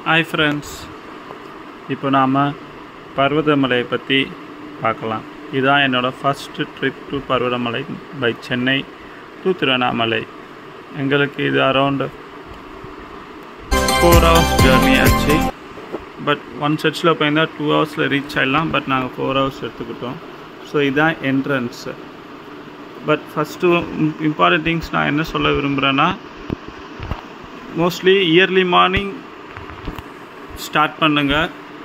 hi friends இப்போ நாம் பர்வதமலையை பற்றி பார்க்கலாம் இதுதான் என்னோடய first trip to Parvathamalai by Chennai to Tiruvannamalai எங்களுக்கு இது அரௌண்ட் ஃபோர் ஹவர்ஸ் ஜேர்னி ஆச்சு பட் ஒன் சர்ச்சில் போயிருந்தால் டூ ஹவர்ஸில் ரீச் ஆகிடலாம் பட் நாங்கள் ஃபோர் ஹவர்ஸ் எடுத்துக்கிட்டோம் ஸோ இதுதான் entrance but first important things நான் என்ன சொல்ல விரும்புகிறேன்னா மோஸ்ட்லி இயர்லி மார்னிங் ஸ்டார்ட் பண்ணுங்க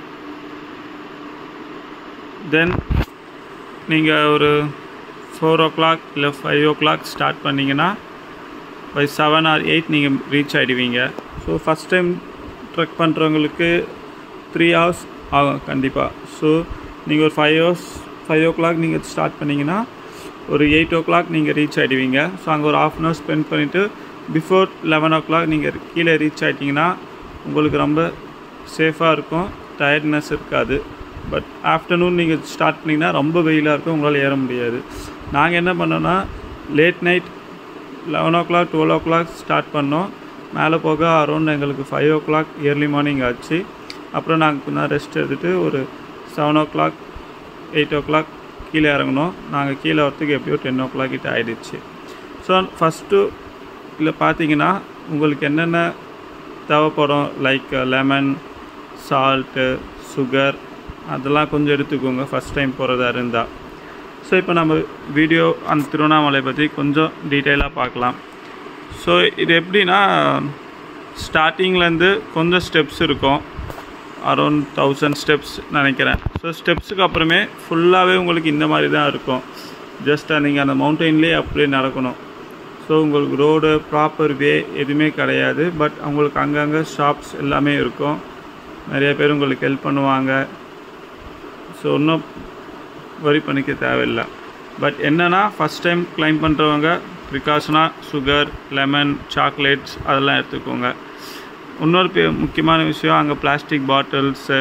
தென் நீங்கள் ஒரு ஃபோர் ஓ கிளாக் இல்லை ஃபைவ் ஓ கிளாக் ஸ்டார்ட் பண்ணிங்கன்னா பை செவன் ஆர் எயிட் நீங்கள் ரீச் ஆகிடுவீங்க ஸோ ஃபஸ்ட் டைம் ட்ரெக் பண்ணுறவங்களுக்கு த்ரீ ஹவர்ஸ் ஆகும் கண்டிப்பாக ஸோ நீங்கள் ஒரு five hours five o'clock நீங்கள் ஸ்டார்ட் பண்ணிங்கன்னா ஒரு எயிட் ஓ கிளாக் நீங்கள் ரீச் ஆகிடுவீங்க ஸோ அங்கே ஒரு ஆஃப் அன் ஹவர் ஸ்பெண்ட் பண்ணிவிட்டு பிஃபோர் லெவன் ஓ கிளாக் நீங்கள் கீழே ரீச் ஆகிட்டிங்கன்னா உங்களுக்கு ரொம்ப சேஃபாக இருக்கும் டயர்ட்னஸ் இருக்காது பட் ஆஃப்டர்நூன் நீங்கள் ஸ்டார்ட் பண்ணிங்கன்னா ரொம்ப வெயிலாக இருக்கும் உங்களால் ஏற முடியாது நாங்கள் என்ன பண்ணோன்னா late night eleven o'clock twelve o'clock start பண்ணோம் மேலே போக அரௌண்ட் எங்களுக்கு five o'clock early morning ஆச்சு அப்புறம் நாங்கள் கொஞ்சம் ரெஸ்ட் எடுத்துகிட்டு ஒரு seven o'clock eight o'clock கீழே இறங்கணும் நாங்கள் கீழே வரத்துக்கு எப்படியோ டென் ஓ கிளாக் கிட்ட ஆகிடுச்சு ஸோ ஃபஸ்ட்டு இல்லை பார்த்தீங்கன்னா உங்களுக்கு என்னென்ன தேவைப்படும் லைக் லெமன் சால்ட்டு சுகர் அதெல்லாம் கொஞ்சம் எடுத்துக்கோங்க ஃபஸ்ட் டைம் போகிறதா இருந்தால் ஸோ இப்போ நம்ம வீடியோ அந்த திருவண்ணாமலை பற்றி கொஞ்சம் டீட்டெயிலாக பார்க்கலாம் ஸோ இது எப்படின்னா ஸ்டார்டிங்லேருந்து கொஞ்சம் ஸ்டெப்ஸ் இருக்கும் அரௌண்ட் தௌசண்ட் ஸ்டெப்ஸ் நினைக்கிறேன் ஸோ ஸ்டெப்ஸுக்கு அப்புறமே ஃபுல்லாகவே உங்களுக்கு இந்த மாதிரி தான் இருக்கும் ஜஸ்ட்டாக நீங்கள் அந்த மவுண்டெயின்லேயே அப்படியே நடக்கணும் ஸோ உங்களுக்கு ரோடு ப்ராப்பர் வே எதுவுமே கிடையாது பட் உங்களுக்கு அங்கங்கே ஷாப்ஸ் எல்லாமே இருக்கும் நிறைய பேர் உங்களுக்கு ஹெல்ப் பண்ணுவாங்க ஸோ இன்னும் வரி பண்ணிக்க தேவையில்லை பட் என்னென்னா ஃபஸ்ட் டைம் கிளைம் பண்ணுறவங்க ப்ரிகாஷனாக சுகர் லெமன் சாக்லேட்ஸ் அதெல்லாம் எடுத்துக்கோங்க இன்னொரு பெ முக்கியமான விஷயம் அங்கே பிளாஸ்டிக் பாட்டில்ஸு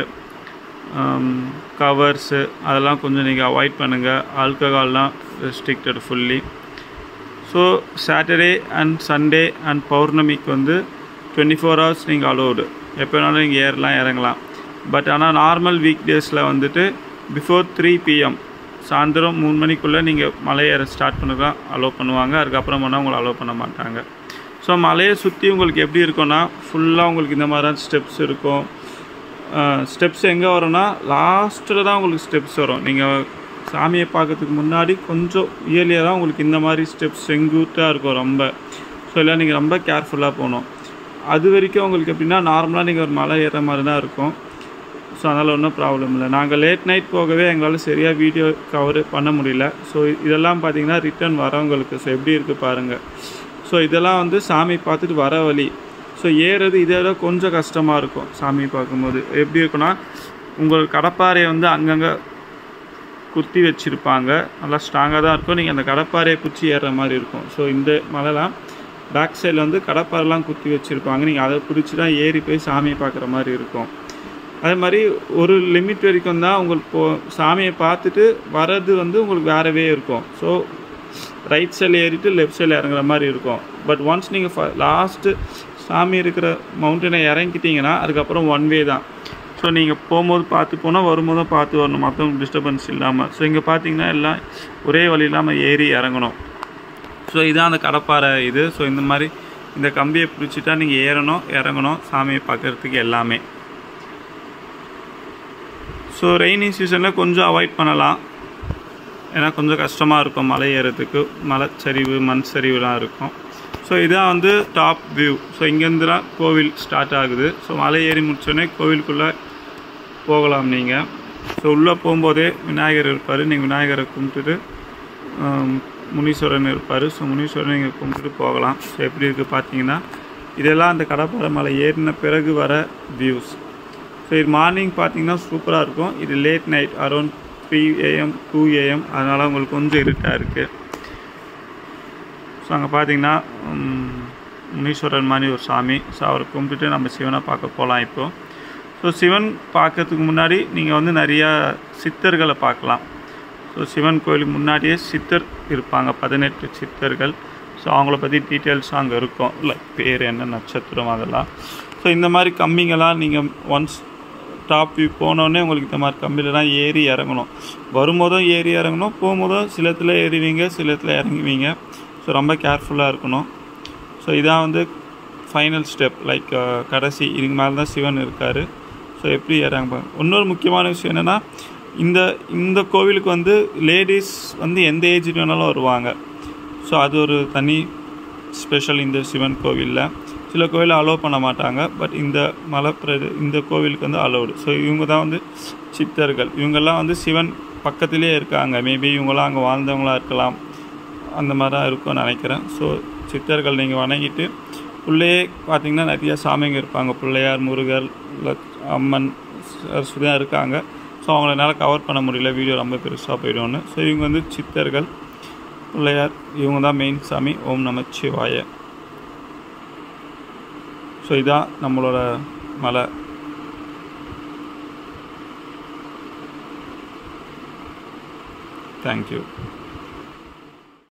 கவர்ஸு அதெல்லாம் கொஞ்சம் நீங்கள் அவாய்ட் பண்ணுங்கள் ஆல்கஹால்லாம் restricted fully so Saturday and Sunday and பௌர்ணமிக்கு வந்து டுவெண்ட்டி ஃபோர் ஹவர்ஸ் நீங்கள் அலோடு எப்போ வேணாலும் நீங்கள் ஏறலாம் இறங்கலாம் பட் ஆனால் நார்மல் வீக் டேஸில் வந்துட்டு பிஃபோர் த்ரீ பிஎம் சாயந்தரம் மூணு மணிக்குள்ளே நீங்கள் மலை ஏற ஸ்டார்ட் பண்ணதான் அலோவ் பண்ணுவாங்க அதுக்கப்புறம் பண்ணால் உங்களை அலோவ் பண்ண மாட்டாங்க ஸோ மலையை சுற்றி உங்களுக்கு எப்படி இருக்கும்னா ஃபுல்லாக உங்களுக்கு இந்த மாதிரி ஸ்டெப்ஸ் இருக்கும் ஸ்டெப்ஸ் எங்கே வரும்னா லாஸ்ட்டில் தான் உங்களுக்கு ஸ்டெப்ஸ் வரும் நீங்கள் சாமியை பார்க்கறதுக்கு முன்னாடி கொஞ்சம் இயர்லியாக தான் உங்களுக்கு இந்த மாதிரி ஸ்டெப்ஸ் செங்குத்தாக இருக்கும் ரொம்ப ஸோ இல்லை நீங்கள் ரொம்ப கேர்ஃபுல்லாக போகணும் அது வரைக்கும் உங்களுக்கு எப்படின்னா நார்மலாக நீங்கள் ஒரு மலை ஏற மாதிரி தான் இருக்கும் ஸோ அதனால் ஒன்றும் ப்ராப்ளம் இல்லை நாங்கள் லேட் நைட் போகவே எங்களால் சரியாக வீடியோ கவர் பண்ண முடியல ஸோ இதெல்லாம் பார்த்தீங்கன்னா ரிட்டர்ன் வரவங்களுக்கு ஸோ எப்படி இருக்குது பாருங்கள் ஸோ இதெல்லாம் வந்து சாமி பார்த்துட்டு வர வழி ஸோ ஏறுறது இதை விட கொஞ்சம் கஷ்டமாக இருக்கும் சாமி பார்க்கும்போது எப்படி இருக்குன்னா உங்கள் கடப்பாறையை வந்து அங்கங்கே குத்தி வச்சுருப்பாங்க நல்லா ஸ்ட்ராங்காக தான் இருக்கும் நீங்கள் அந்த கடப்பாறையை குச்சி ஏறுற மாதிரி இருக்கும் ஸோ இந்த மலைலாம் பேக் சைடில் வந்து கடப்பாரெலாம் குத்தி வச்சுருப்பாங்க நீங்கள் அதை பிடிச்சி தான் ஏறி போய் சாமியை பார்க்குற மாதிரி இருக்கும் அதே மாதிரி ஒரு லிமிட் வரைக்கும் தான் உங்களுக்கு போ சாமியை பார்த்துட்டு வர்றது வந்து உங்களுக்கு வேறவே இருக்கும் ஸோ ரைட் சைடில் ஏறிட்டு லெஃப்ட் சைடில் இறங்குற மாதிரி இருக்கும் பட் ஒன்ஸ் நீங்கள் ஃப லாஸ்ட்டு சாமி இருக்கிற மவுண்டனை இறங்கிட்டீங்கன்னா அதுக்கப்புறம் ஒன் வே தான் ஸோ நீங்கள் போகும்போது பார்த்து போனால் வரும்போதும் பார்த்து வரணும் மற்றவங்க டிஸ்டர்பன்ஸ் இல்லாமல் ஸோ இங்கே பார்த்தீங்கன்னா எல்லாம் ஒரே வழி இல்லாமல் ஏறி இறங்கணும் ஸோ இதான் அந்த கடப்பாறை இது ஸோ இந்த மாதிரி இந்த கம்பியை பிடிச்சிட்டா நீங்கள் ஏறணும் இறங்கணும் சாமியை பார்க்குறதுக்கு எல்லாமே ஸோ ரெய்னி சீசனில் கொஞ்சம் அவாய்ட் பண்ணலாம் ஏன்னா கொஞ்சம் கஷ்டமாக இருக்கும் மலை ஏறதுக்கு மலை சரிவு மண் சரிவுலாம் இருக்கும் ஸோ இதான் வந்து டாப் வியூ ஸோ இங்கேருந்து தான் கோவில் ஸ்டார்ட் ஆகுது ஸோ மலை ஏறி முடிச்சோடனே கோவிலுக்குள்ளே போகலாம் நீங்கள் ஸோ உள்ளே போகும்போதே விநாயகர் இருப்பார் நீங்கள் விநாயகரை கும்பிட்டுட்டு முனீஸ்வரன் இருப்பார் ஸோ முனீஸ்வரன் நீங்கள் கும்பிட்டுட்டு போகலாம் ஸோ எப்படி இருக்குது பார்த்தீங்கன்னா இதெல்லாம் அந்த கடப்பாறை மலை ஏறின பிறகு வர வியூஸ் ஸோ இது மார்னிங் பார்த்தீங்கன்னா சூப்பராக இருக்கும் இது late night around three AM two AM அதனால் உங்களுக்கு கொஞ்சம் இருட்டாக இருக்குது ஸோ அங்கே பார்த்தீங்கன்னா முனீஸ்வரன் மாதிரி ஒரு சாமி ஸோ அவரை கும்பிட்டுட்டு நம்ம சிவனை பார்க்க போகலாம் இப்போது ஸோ சிவன் பார்க்கறதுக்கு முன்னாடி நீங்கள் வந்து நிறையா சித்தர்களை பார்க்கலாம் ஸோ சிவன் கோயிலுக்கு முன்னாடியே சித்தர் இருப்பாங்க பதினெட்டு சித்தர்கள் ஸோ அவங்கள பற்றி டீட்டெயில்ஸும் அங்கே இருக்கும் லைக் பேர் என்ன நட்சத்திரம் அதெல்லாம் ஸோ ஸோ இந்த மாதிரி கம்மிங்கெல்லாம் நீங்கள் ஒன்ஸ் டாப் வியூ போனோடனே உங்களுக்கு இந்த மாதிரி கம்பிலலாம் ஏறி இறங்கணும் வரும்போதும் ஏறி இறங்கணும் போகும்போதும் சிலத்தில் ஏறிவீங்க சிலத்தில் இறங்குவீங்க ஸோ ரொம்ப கேர்ஃபுல்லாக இருக்கணும் ஸோ இதான் வந்து ஃபைனல் ஸ்டெப் லைக் கடைசி இதுக்கு மேலே தான் சிவன் இருக்கார் ஸோ எப்படி இறங்க இன்னொரு முக்கியமான விஷயம் என்னென்னா இந்த இந்த கோவிலுக்கு வந்து லேடிஸ் வந்து எந்த ஏஜ் வேணாலும் வருவாங்க ஸோ அது ஒரு தனி ஸ்பெஷல் இந்த சிவன் கோவிலில் சில கோவிலில் அலோவ் பண்ண மாட்டாங்க பட் இந்த மலை பிரதே இந்த கோவிலுக்கு வந்து அலோவ்டு ஸோ இவங்க தான் வந்து சித்தர்கள் இவங்கெல்லாம் வந்து சிவன் பக்கத்திலே இருக்காங்க மேபி இவங்களாம் அங்கே வாழ்ந்தவங்களா இருக்கலாம் அந்த மாதிரி தான் இருக்கும்னு நினைக்கிறேன் ஸோ சித்தர்கள் நீங்கள் வணங்கிட்டு உள்ளேயே பார்த்தீங்கன்னா நிறைய சாமிங்க இருப்பாங்க பிள்ளையார் முருகர் லட்- அம்மன் சரஸ்வதி தான் இருக்காங்க ஸோ அவங்கள என்னால் கவர் பண்ண முடியல வீடியோ ரொம்ப பெருசாக போயிடும்னு ஸோ இவங்க வந்து சித்தர்கள் பிள்ளையார் இவங்க தான் மெயின் சாமி ஓம் நமச்சிவாய ஸோ இதான் நம்மளோட மலை தேங்க்யூ